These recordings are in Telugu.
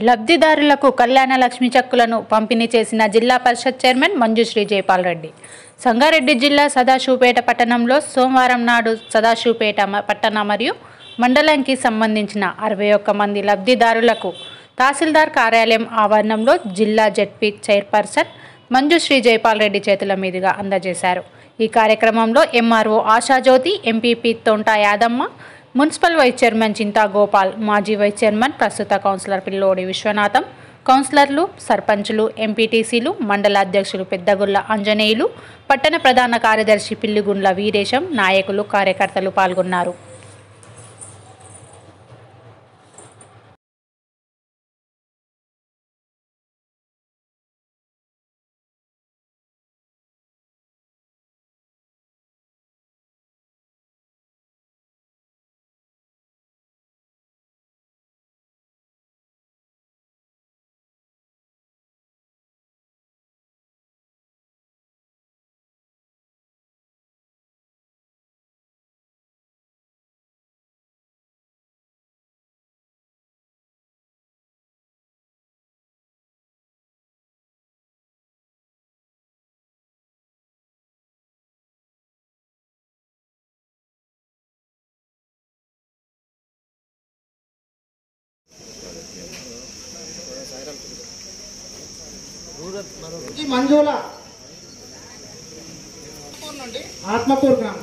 లబ్ధిదారులకు కళ్యాణ లక్ష్మి చెక్కులను పంపిణీ చేసిన జిల్లా పరిషత్ చైర్మన్ మంజుశ్రీ జైపాల్ రెడ్డి సంగారెడ్డి జిల్లా సదాశివపేట పట్టణంలో సోమవారం నాడు సదాశివపేట మ- పట్టణ మరియు మండలంకి సంబంధించిన అరవై ఒక్క మంది లబ్ధిదారులకు తహసీల్దార్ కార్యాలయం ఆవరణంలో జిల్లా జడ్పీ చైర్పర్సన్ మంజుశ్రీ జైపాల్ రెడ్డి చేతుల మీదుగా అందజేశారు ఈ కార్యక్రమంలో MRO Ashajyothi MPP Thonta Yadamma municipal vice chairman Chinta Gopal మాజీ వైస్ చైర్మన్ ప్రస్తుత కౌన్సిలర్ పిల్లోడి విశ్వనాథం కౌన్సిలర్లు సర్పంచులు ఎంపీటీసీలు మండల అధ్యక్షులు పెద్దగుల్ల ఆంజనేయులు పట్టణ ప్రధాన కార్యదర్శి పిల్లిగుండ్ల వీరేశం నాయకులు కార్యకర్తలు పాల్గొన్నారు ఈ మంజుల ఆత్మకూరు గ్రామం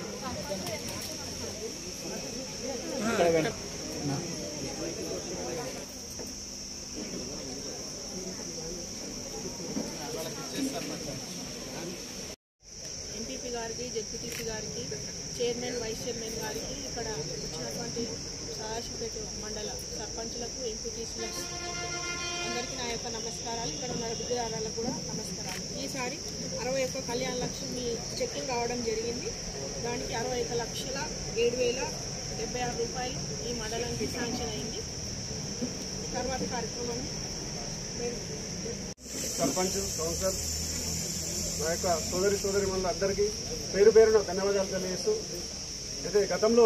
ఎంపీపీ గారికి జెడ్పీటీసీ గారికి చైర్మన్ వైస్ చైర్మన్ గారికి ఇక్కడ వచ్చినటువంటి సదాశివపేట మండల సర్పంచులకు ఎంపీటీసీలకు అందరికీ నా యొక్క నమస్కారాలు ఇక్కడ ఉన్న విద్యార్థులకు కూడా నమస్కారాలు ఈసారి అరవై ఒక్క కళ్యాణ లక్ష్మి చెక్కింగ్ రావడం జరిగింది దానికి అరవై ఒక్క లక్షల ఏడు వేల డెబ్బై ఆరు రూపాయలు ఈ మండలానికి శాంక్షన్ అయింది తర్వాత కార్యక్రమం మేము సర్పంచ్ కౌన్సిలర్ మా యొక్క సోదరి సోదరి మనులు అందరికీ పేరు పేరున ధన్యవాదాలు తెలియజేస్తూ అయితే గతంలో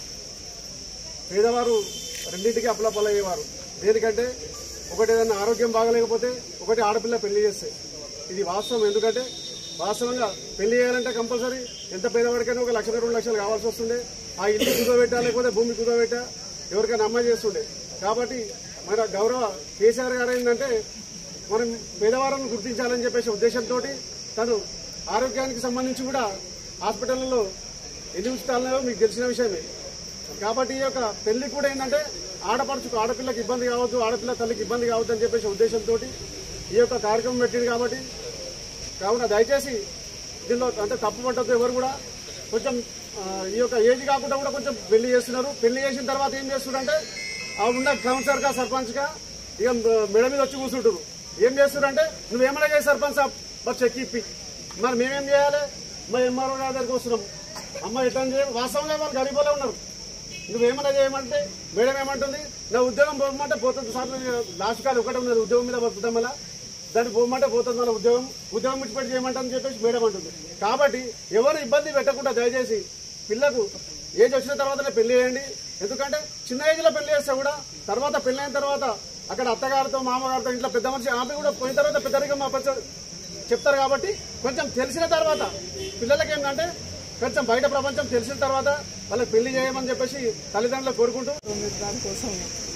పేదవారు రెండింటికి అప్పులపలయ్యేవారు దేనికంటే ఒకటి ఏదైనా ఆరోగ్యం బాగలేకపోతే ఒకటి ఆడపిల్ల పెళ్లి చేస్తే ఇది వాస్తవం ఎందుకంటే వాస్తవంగా పెళ్లి చేయాలంటే కంపల్సరీ ఎంత పేదవాడికైనా ఒక లక్ష రెండు లక్షలు కావాల్సి వస్తుండే ఆ ఇల్లు కుదోబెట్టా లేకపోతే భూమి కుదోబెట్టా ఎవరికైనా అమ్మాయి చేస్తుండే కాబట్టి మన గౌరవ కేసీఆర్ గారు ఏంటంటే మనం పేదవాళ్ళను గుర్తించాలని చెప్పేసి ఉద్దేశంతో తను ఆరోగ్యానికి సంబంధించి కూడా హాస్పిటల్లో ఎన్ని ఉంచుతాలో మీకు తెలిసిన విషయమే కాబట్టి ఈ యొక్క పెళ్లి కూడా ఏంటంటే ఆడపడుచుకు ఆడపిల్లకి ఇబ్బంది కావద్దు ఆడపిల్ల తల్లికి ఇబ్బంది కావద్దు అని చెప్పేసి ఉద్దేశంతో ఈ యొక్క కార్యక్రమం పెట్టింది కాబట్టి కావున దయచేసి దీనిలో అంటే తప్పు పట్టద్దు ఎవరు కూడా కొంచెం ఆ, ఈ యొక్క ఏజ్ కాకుండా కూడా కొంచెం పెళ్లి చేస్తున్నారు పెళ్లి చేసిన తర్వాత ఏం చేస్తున్నారంటే ఆ ఉన్న కౌన్సిలర్గా సర్పంచ్గా ఇక మెడ మీద వచ్చి కూర్చుంటారు ఏం చేస్తున్నారంటే నువ్వేమైనా చేయి సర్పంచ్ సాబ్ బస్ చెక్ ఇప్పి మరి మేమేం చేయాలి మా ఎంఆర్ఓ గారి దగ్గరికి వస్తున్నాం అమ్మ ఎట్లా చేయాలి వాస్తవంగా వాళ్ళు గరీబోలే ఉన్నారు నువ్వేమన్నా చేయమంటే మేడం ఏమంటుంది నా ఉద్యోగం పోమంటే పోతుంది సార్ లాస్ట్ కాలం ఒకటే ఉన్నది ఉద్యోగం మీద బతుకుతాం వల్ల దాన్ని పోమంటే పోతుంది మన ఉద్యోగం ఉద్యోగం విడిచిపెట్టి చేయమంటారని చెప్పేసి మేడం అంటుంది కాబట్టి ఎవరు ఇబ్బంది పెట్టకుండా దయచేసి పిల్లకు ఏజ్ వచ్చిన తర్వాతనే పెళ్లి చేయండి ఎందుకంటే చిన్న ఏజ్ లో పెళ్లి చేస్తే కూడా తర్వాత పెళ్లి అయిన తర్వాత అక్కడ అత్తగారితో మామగారితో ఇంట్లో పెద్ద మనిషి ఆమె కూడా పోయిన తర్వాత పెద్దరికం మా పరిచయం చెప్తారు కాబట్టి కొంచెం తెలిసిన తర్వాత పిల్లలకి ఏంటంటే కొంచెం బయట ప్రపంచం తెలిసిన తర్వాత వాళ్ళకి పెళ్లి చేయమని చెప్పేసి తల్లిదండ్రులు కోరుకుంటూ మీరు దానికోసం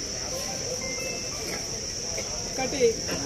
ఒకటి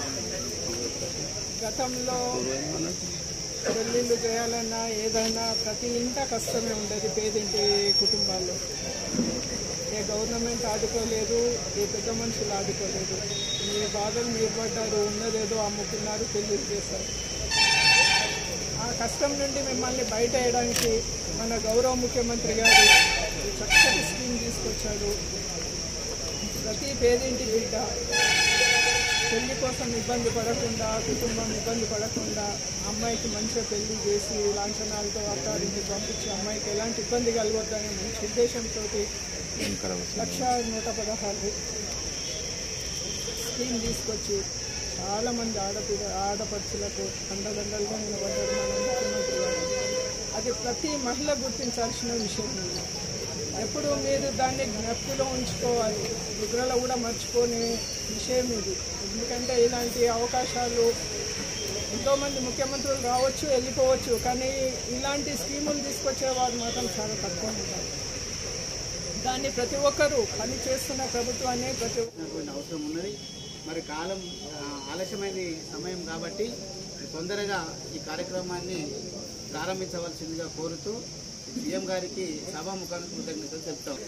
గతంలో పెళ్ళిళ్ళు చేయాలన్నా ఏదైనా ప్రతి ఇంట కష్టమే ఉండేది పేదింటి కుటుంబాల్లో ఏ గవర్నమెంట్ ఆదుకోలేదు ఏ పెద్ద మనుషులు ఆదుకోలేదు మీ బాధలు మీరు పడ్డారు ఉన్నదేదో అమ్ముకున్నారు పెళ్లి చేశారు ఆ కష్టం నుండి మిమ్మల్ని బయట వేయడానికి మన గౌరవ ముఖ్యమంత్రి గారు ఈ చక్కటి స్కీమ్ తీసుకొచ్చాడు ప్రతి పేదింటి బిడ్డ పెళ్లి కోసం ఇబ్బంది పడకుండా కుటుంబం ఇబ్బంది పడకుండా అమ్మాయికి మంచిగా పెళ్లి చేసి లాంఛనాలతో అత్తారింటి పంపించి అమ్మాయికి ఎలాంటి ఇబ్బంది కలగొద్దనే మంచి ఉద్దేశంతో లక్ష నూట పదహారు స్కీమ్ తీసుకొచ్చి చాలామంది ఆడపిల్ల ఆడపడుచులకు అండదండలుగా నిలబడ్డారు మన ముఖ్యమంత్రి గారు అది ప్రతి మహిళ గుర్తించాల్సిన విషయం ఇది ఎప్పుడు మీరు దాన్ని జ్ఞప్తిలో ఉంచుకోవాలి నిద్రలో కూడా మర్చిపోని విషయం ఇది ఎందుకంటే ఇలాంటి అవకాశాలు ఎంతోమంది ముఖ్యమంత్రులు రావచ్చు వెళ్ళిపోవచ్చు కానీ ఇలాంటి స్కీములు తీసుకొచ్చే వారు మాత్రం చాలా తక్కువ ఉంటారు దాన్ని ప్రతి ఒక్కరూ పని చేస్తున్న ప్రభుత్వాన్ని ప్రతి చేయాల్సినటువంటి అవసరం ఉన్నది మరి కాలం ఆ, ఆలస్యమైన సమయం కాబట్టి తొందరగా ఈ కార్యక్రమాన్ని ప్రారంభించవలసిందిగా కోరుతూ సీఎం గారికి సభాముఖాన్ని కృతజ్ఞతలు చెప్తాం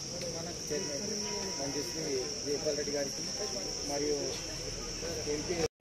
మంజుశ్రీ జయపాల్ రెడ్డి గారికి మరియు ఎంపీ